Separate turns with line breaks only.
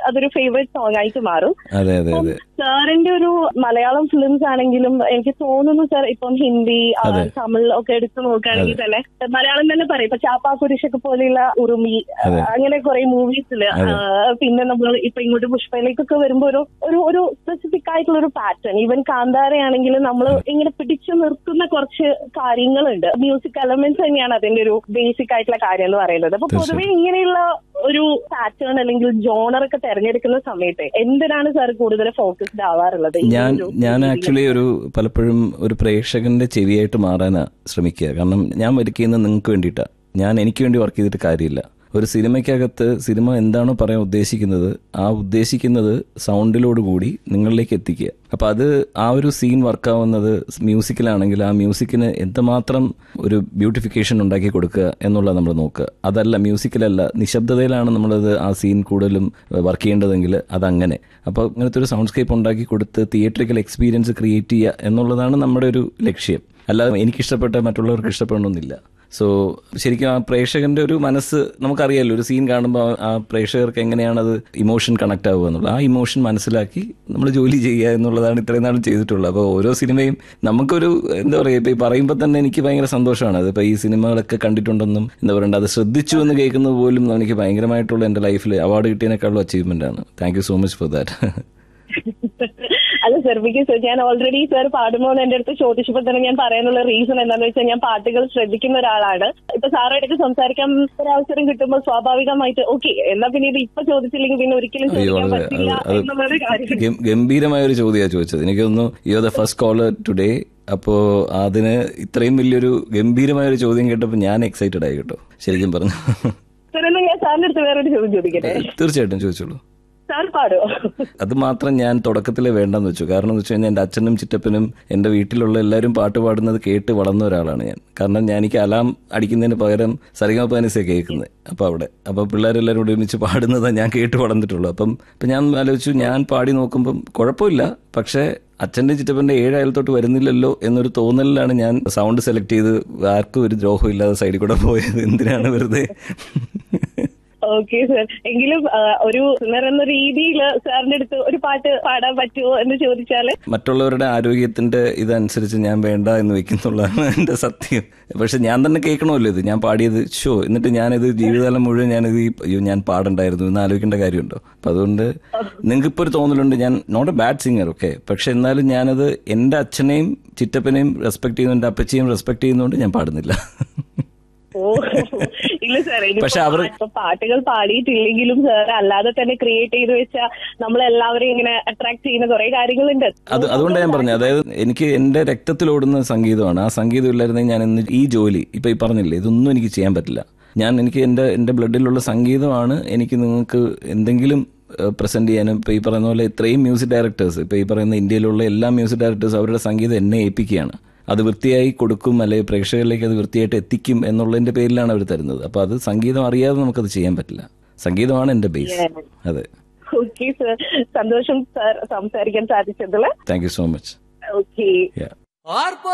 അതൊരു favourite song ആയിട്ട് മാറും
അതെ അതെ അതെ
സാറിന്റെ ഒരു മലയാളം ഫിലിംസ് ആണെങ്കിലും എനിക്ക് തോന്നുന്നു സാർ ഇപ്പം ഹിന്ദി ആ,
അതെ.
തമിഴ് ഒക്കെ എടുത്തു നോക്കുകയാണെങ്കിൽ തന്നെ മലയാളം തന്നെ പറയും ഇപ്പൊ ചാപ്പാ കുരിശൊക്കെ പോലെയുള്ള ഉറുമി
അതെ.
അങ്ങനെ കുറെ മൂവീസില് പിന്നെ നമ്മൾ ഇപ്പൊ ഇങ്ങോട്ട് പുഷ്പയിലേക്കൊക്കെ വരുമ്പോ ഒരു ഒരു ഒരു സ്പെസിഫിക് ആയിട്ടുള്ള ഒരു പാറ്റേൺ ഈവൻ കാന്താരയാണെങ്കിലും നമ്മൾ ഇങ്ങനെ പിടിച്ചു നിർത്തുന്ന കുറച്ച് കാര്യങ്ങളുണ്ട് മ്യൂസിക് എലമെന്റ്സ് തന്നെയാണ് അതിന്റെ ഒരു ബേസിക് ആയിട്ടുള്ള കാര്യം എന്ന് പറയുന്നത് അപ്പൊ പൊതുവെ ഇങ്ങനെയുള്ള ഒരു പാറ്റേൺ അല്ലെങ്കിൽ ജോണർ ഒക്കെ തെരഞ്ഞെടുക്കുന്ന സമയത്ത് എന്തിനാണ് സാർ കൂടുതൽ ഫോക്കസ്ഡ് ആവാറുള്ളത് ഈ
ഞാൻ
ഒരു
ഞാൻ
രീതിയിൽ?
ആക്ച്വലി ഒരു പലപ്പോഴും ഒരു പ്രേക്ഷകന്റെ ചെവിയായിട്ട് മാറാനാ ശ്രമിക്കുക കാരണം ഞാൻ വർക്ക് ചെയ്യുന്നത് നിങ്ങൾക്ക് വേണ്ടിയിട്ടാണ് ഞാൻ എനിക്ക് വേണ്ടി വർക്ക് ചെയ്തിട്ട് കാര്യമില്ല ഒരു സിനിമയ്ക്കകത്ത് സിനിമ എന്താണോ പറയാൻ ഉദ്ദേശിക്കുന്നത് ആ ഉദ്ദേശിക്കുന്നത് സൗണ്ടിലോട് കൂടി നിങ്ങളിലേക്ക് എത്തിക്കുക അപ്പൊ അത് ആ ഒരു സീൻ വർക്കാവുന്നത് മ്യൂസിക്കിലാണെങ്കിൽ ആ മ്യൂസിക്കിന് എന്തുമാത്രം ഒരു ബ്യൂട്ടിഫിക്കേഷൻ ഉണ്ടാക്കി കൊടുക്കുക എന്നുള്ളത് നമ്മൾ നോക്കുക അതല്ല മ്യൂസിക്കിലല്ല നിശബ്ദതയിലാണ് നമ്മളത് ആ സീൻ കൂടുതലും വർക്ക് ചെയ്യേണ്ടതെങ്കിൽ അതങ്ങനെ അപ്പോൾ അങ്ങനത്തെ ഒരു സൗണ്ട്സ്കേപ്പ് ഉണ്ടാക്കി കൊടുത്ത് തിയേറ്ററിക്കൽ എക്സ്പീരിയൻസ് ക്രിയേറ്റ് ചെയ്യുക എന്നുള്ളതാണ് നമ്മുടെ ഒരു ലക്ഷ്യം അല്ലാതെ എനിക്കിഷ്ടപ്പെട്ട മറ്റുള്ളവർക്ക് ഇഷ്ടപ്പെടണമെന്നില്ല സോ ശരിക്കും ആ പ്രേക്ഷകന്റെ ഒരു മനസ്സ് നമുക്കറിയാലോ ഒരു സീൻ കാണുമ്പോൾ ആ പ്രേക്ഷകർക്ക് എങ്ങനെയാണ് അത് ഇമോഷൻ കണക്ട് ആവുക എന്നുള്ളത് ആ ഇമോഷൻ മനസ്സിലാക്കി നമ്മൾ ജോലി ചെയ്യുക എന്നുള്ളതാണ് ഇത്രയും നാളും ചെയ്തിട്ടുള്ളത് അപ്പോൾ ഓരോ സിനിമയും നമുക്കൊരു എന്താ പറയുക ഇപ്പൊ ഈ പറയുമ്പോൾ തന്നെ എനിക്ക് ഭയങ്കര സന്തോഷമാണ് അതിപ്പോ ഈ സിനിമകളൊക്കെ കണ്ടിട്ടുണ്ടെന്നും എന്താ പറയണ്ട അത് ശ്രദ്ധിച്ചു എന്ന് കേൾക്കുന്നത് പോലും എനിക്ക് ഭയങ്കരമായിട്ടുള്ള എന്റെ ലൈഫിൽ അവാർഡ് കിട്ടിയതിനേക്കാളും അച്ചീവ്മെന്റ് ആണ് thank you so much for that
അല്ല സർ ബിക്കോസ് ഞാൻ ഓൾറെഡി സർ പാടുമോ എന്ന് എന്റെ അടുത്ത് ചോദിച്ചപ്പോൾ തന്നെ ഞാൻ പറയാനുള്ള റീസൺ എന്താണെന്ന് വെച്ചാൽ ഞാൻ പാട്ടുകൾ ശ്രദ്ധിക്കുന്ന ഒരാളാണ് ഇപ്പൊ സാറുടെ അടുത്ത് സംസാരിക്കാൻ ഒരു അവസരം കിട്ടുമ്പോൾ സ്വാഭാവികമായിട്ട് ഓക്കെ എന്നാ പിന്നെ ഇത് ഇപ്പൊ ചോദിച്ചില്ലെങ്കിൽ പിന്നെ ഒരിക്കലും
അയ്യോ
ചോദിക്കാൻ
വളരെ
പറ്റില്ല
അത് അത്
എന്നുള്ളൊരു കാര്യം
ഗം- ഗംഭീരമായ ഒരു ചോദ്യമാണ് ചോദിച്ചത് എനിക്ക് തോന്നുന്നു you the first caller today അപ്പോ അതിന് ഇത്രയും വലിയൊരു ഗംഭീരമായ ഒരു ചോദ്യം കേട്ടപ്പോൾ ഞാൻ എക്സൈറ്റഡ് ആയി കേട്ടോ ശരിക്കും പറഞ്ഞു
സർ എന്നാ ഞാൻ സാറിന്റെ അടുത്ത് വേറൊരു ചോദ്യം ചോദിക്കട്ടെ
തീർച്ചയായിട്ടും ചോദിച്ചോളൂ
സാർ പാടുമോ
അത് മാത്രം ഞാൻ തുടക്കത്തിലെ വേണ്ടെന്ന് വെച്ചു കാരണം എന്ന് വെച്ച് കഴിഞ്ഞാൽ എൻ്റെ അച്ഛനും ചിറ്റപ്പനും എൻ്റെ വീട്ടിലുള്ള എല്ലാവരും പാട്ട് പാടുന്നത് കേട്ട് വളർന്ന ഒരാളാണ് ഞാൻ കാരണം ഞാൻ എനിക്ക് അലാം അടിക്കുന്നതിന് പകരം സരിഗമപാനിസെ കേൾക്കുന്നത് അപ്പോൾ അവിടെ അപ്പോൾ പിള്ളേരെല്ലാവരും കൂടി ഒരുമിച്ച് പാടുന്നതാണ് ഞാൻ കേട്ട് വളർന്നിട്ടുള്ളൂ അപ്പം അപ്പം ഞാൻ ആലോചിച്ചു ഞാൻ പാടി നോക്കുമ്പം കുഴപ്പമില്ല പക്ഷേ അച്ഛന്റെ ചിറ്റപ്പന്റെ ഏഴ് അയലത്തോട്ട് വരുന്നില്ലല്ലോ എന്നൊരു തോന്നലിലാണ് ഞാൻ സൗണ്ട് സെലക്ട് ചെയ്ത് ആർക്കും ഒരു ദ്രോഹം ഇല്ലാതെ സൈഡിൽ കൂടെ പോയത് എന്തിനാണ് വെറുതെ
ഓക്കെ സർ എങ്കിലും ആ, ഒരു സിംഗർ എന്ന രീതിയിൽ സാറിന്റെ അടുത്ത് ഒരു പാട്ട് പാടാൻ പറ്റുമോ എന്ന് ചോദിച്ചാല്
മറ്റുള്ളവരുടെ ആരോഗ്യത്തിന്റെ ഇതനുസരിച്ച് ഞാൻ വേണ്ട എന്ന് വെക്കുന്നുള്ളതാണ് എന്റെ സത്യം പക്ഷെ ഞാൻ തന്നെ കേൾക്കണമല്ലോ ഇത് ഞാൻ പാടിയത് ഷോ എന്നിട്ട് ഞാനിത് ജീവിതകാലം മുഴുവൻ ഞാനിത് ഈ അയ്യോ ഞാൻ പാടണ്ടായിരുന്നു എന്ന് ആലോചിക്കേണ്ട കാര്യമുണ്ടോ അപ്പൊ അതുകൊണ്ട് നിങ്ങൾക്ക് ഇപ്പോൾ ഒരു തോന്നലുണ്ട് ഞാൻ not a bad singer okay പക്ഷെ എന്നാലും ഞാനത് എന്റെ അച്ഛനെയും ചിറ്റപ്പനെയും റെസ്പെക്ട് ചെയ്യുന്നു എന്റെ അപ്പച്ചയും റെസ്പെക്ട് ചെയ്യുന്നതുകൊണ്ട് ഞാൻ പാടുന്നില്ല
ഓ ഇല്ല സാർ
പക്ഷെ അവർ-
ഇപ്പൊ പാട്ടുകൾ പാടിയിട്ടില്ലെങ്കിലും സാർ അല്ലാതെ തന്നെ ക്രിയേറ്റ് ചെയ്ത് വെച്ചാൽ നമ്മളെല്ലാവരെയും ഇങ്ങനെ അട്രാക്ട് ചെയ്യുന്ന കുറെ കാര്യങ്ങളുണ്ട്
അത് അതുകൊണ്ട് ഞാൻ പറഞ്ഞു അതായത് എനിക്ക് എന്റെ രക്തത്തിലോടുന്ന സംഗീതമാണ് ആ സംഗീതം ഇല്ലായിരുന്നെങ്കിൽ ഞാൻ ഇന്ന് ഈ ജോലി ഇപ്പൊ ഈ പറഞ്ഞില്ലേ ഇതൊന്നും എനിക്ക് ചെയ്യാൻ പറ്റില്ല ഞാൻ എനിക്ക് എന്റെ എന്റെ ബ്ലഡിലുള്ള സംഗീതമാണ് എനിക്ക് നിങ്ങൾക്ക് എന്തെങ്കിലും പ്രസന്റ് ചെയ്യാനും ഇപ്പൊ ഈ പറയുന്ന പോലെ ഇത്രയും മ്യൂസിക് ഡയറക്ടേഴ്സ് ഇപ്പൊ ഈ പറയുന്ന ഇന്ത്യയിലുള്ള എല്ലാ മ്യൂസിക് ഡയറക്ടേഴ്സ് അവരുടെ സംഗീതം എന്നെ ഏൽപ്പിക്കുകയാണ് അത് വൃത്തിയായി കൊടുക്കും അല്ലെങ്കിൽ പ്രേക്ഷകരിലേക്ക് അത് വൃത്തിയായിട്ട് എത്തിക്കും എന്നുള്ളതിന്റെ പേരിലാണ് അവർ തരുന്നത് അപ്പൊ അത് സംഗീതം അറിയാതെ നമുക്കത് ചെയ്യാൻ പറ്റില്ല സംഗീതമാണ് എന്റെ ബേസ് അതെ
ഓക്കെ സാർ സന്തോഷം സാർ സംസാരിക്കാൻ സാധിച്ചതില്
thank you so much
okay
yeah
ആർപ്പ